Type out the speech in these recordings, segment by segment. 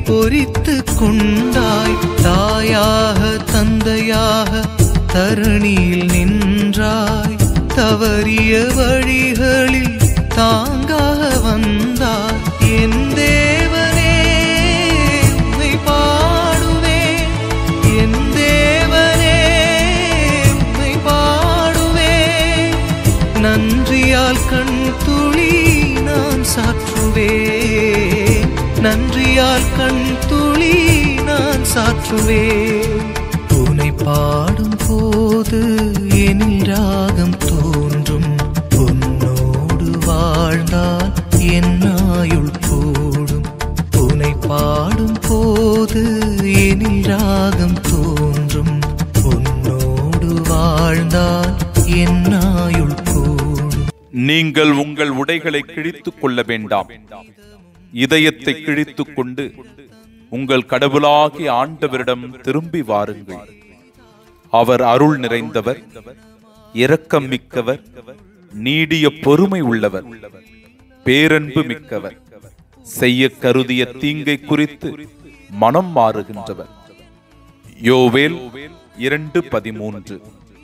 பொறித்து கொண்டாய் தாயாக தந்தையாக தரணியில் நின்றாய் தவறிய வழிகளில் தாங்காக வந்தாய் என் தேவனே உம்மை பாடுவேன் என் தேவனே உம்மை பாடுவேன் நன்றியால் கண் துளி நான் சாற்றுவேன் நன்றியால் கண் துளி நான் சாற்றுவேன் உனை பாடும் போது எனில் ராகம் தோன்றும் உன்னோடு வாழ்ந்தால் என் ஆயுள் கூடும் உனை பாடும் போது எனில் ராகம் தோன்றும் உன்னோடு வாழ்ந்தால் என் ஆயுள் கூடும் நீங்கள் உங்கள் உடைகளை கிழித்துக் கொள்ள வேண்டாம் இதயத்தை கிழித்துக் கொண்டு உங்கள் கடவுளாகிய ஆண்டவரிடம் திரும்பி வாருங்கள் அவர் அருள் நிறைந்தவர் இரக்கம் மிக்கவர் நீடிய பொறுமை உள்ளவர் பேரன்பு மிக்கவர் செய்ய கருதிய தீங்கை குறித்து மனம் மாறுகின்றவர் யோவேல் இரண்டு பதிமூன்று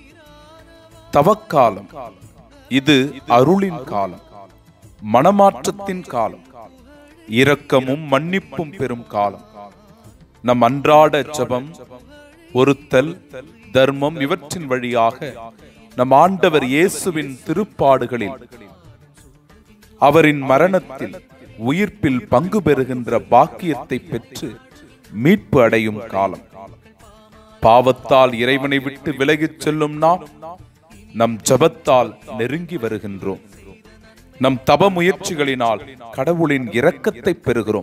தவக்காலம் இது அருளின் காலம் மனமாற்றத்தின் காலம் இரக்கமும் மன்னிப்பும் பெறும் காலம் நம் அன்றாட ஜெபம் ஒருத்தல் தர்மம் இவற்றின் வழியாக நம் ஆண்டவர் இயேசுவின் திருப்பாடுகளில் அவரின் மரணத்தில் உயிர்ப்பில் பங்கு பெறுகின்ற பாக்கியத்தை பெற்று மீட்பு அடையும் காலம் பாவத்தால் இறைவனை விட்டு விலகிச் செல்லும் நாம் நம் ஜபத்தால் நெருங்கி வருகின்றோம் நம் தப முயற்சிகளினால் கடவுளின் இரக்கத்தை பெறுகிறோம்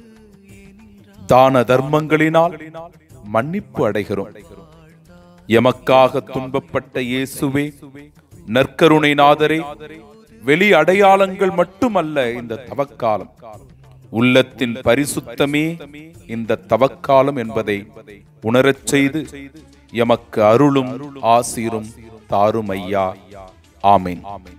தான தர்மங்களினால் மன்னிப்பு அடைகிறோம் எமக்காக துன்பப்பட்ட இயேசுவே நற்கருணை நாதரே வெளி அடையாளங்கள் மட்டுமல்ல இந்த தவக்காலம் உள்ளத்தின் பரிசுத்தமே இந்த தவக்காலம் என்பதை உணரச் செய்து எமக்கு அருளும் ஆசீரும் தாரும் ஐயா ஆமேன்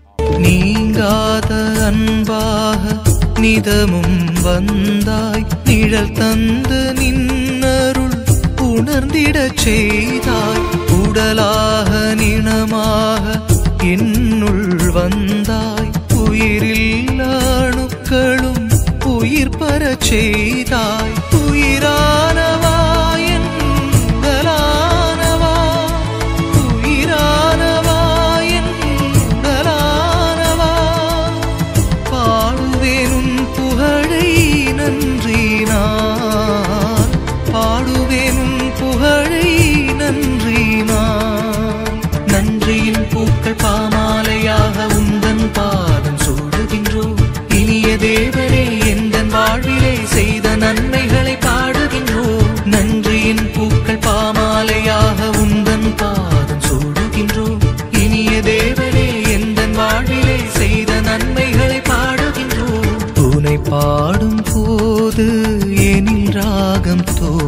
நீங்காத அன்பாக நிதமும் வந்தாய் நிழல் தந்து நின்னருள் உணர்ந்திடச் செய்தாய் உடலாக நினமாக என்னுள் வந்தாய் உயிரில் அணுக்களும் உயிர் பெறச் செய்தாய் உயிரானவா என் உடலானவா உயிரானவா என் உடலானவா பாடுவேன் உன் புகழை நன்றி நான் பாடுவேன் உன் புகழை நன்றி நான் நன்றியின் பூக்கள் பாமாலையாக உந்தன் பாதம் சூடுகின்றோம் இனிய தேவரே எந்தன் வாழ்விலே செய்த நன்மைகளை பாடுகின்றோம் நன்றியின் பூக்கள் பாமாலையாக உந்தன் பாதம் சூடுகின்றோம் இனிய தேவரே எந்தன் வாழ்விலே செய்த நன்மைகளை பாடுகின்றோம் உனை பாடும் போது எனில் ராகம் தோ